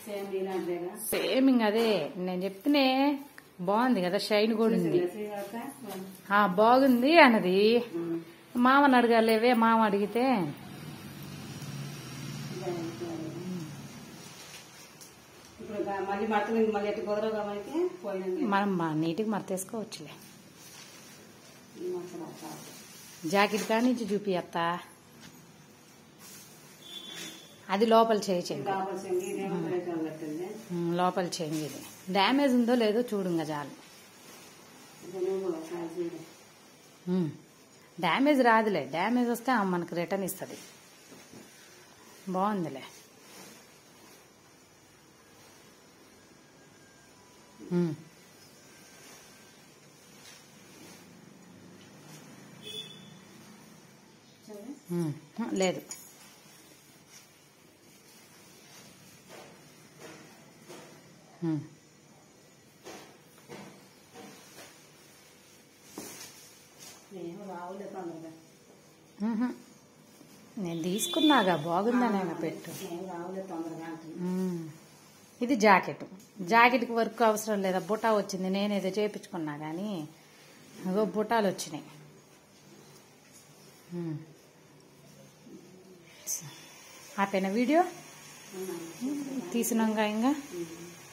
Same ఇలాంటిదేగా same ఇంక అదే నేను చెప్తేనే బాగుంది కదా షైన్ కూడా ఉంది శ్రీవార్త ఆ బాగుంది అన్నది మామని అడగాలేవే మామ అడిగితే ఇప్పుడు గా- మళ్ళీ మడతలు ఇంక మళ్ళీ ఎట్టు కుదరవు కాబట్టి పోయినండి మనం మా నీట్గా మర్తేసుకోవచ్చులే ఈ మడతలు అట్లా. జాకెట్ కానీ ఇచ్చి చూపియత్తా అది లోపల చేయి చెంగి కావాల్సింది ఇదేమో ప్రయత్నం పెట్టింది ఉమ్, లోపల చెంగి ఇది డ్యామేజ్ ఉందో లేదో చూడు ఇంకా చాలు ఇప్పుడు నువ్వు ఒకసారి చూడు ఉమ్. డ్యామేజ్ రాదులే డ్యామేజ్ వస్తే ఆమె మనకు రిటర్న్ ఇస్తుంది బాగుందిలే ఉమ్. చూడు ఉమ్. లేదు ఉమ్. ఏమో రావులే తొందరగా ఉహు. నేను తీసుకున్నాగా బాగుందని ఆయన పెట్టు ఏం రావులే తొందరగా అంటుంది ఉమ్. ఇది జాకెట్ జాకెట్కి వర్క్ అవసరం లేదా బుటా వచ్చింది నేనేదో చేపించుకున్నా కానీ అగో బుటాలు వచ్చినాయి ఉమ్. ఆపేనా వీడియో తీసినాగా ఇంకా ఉమ్.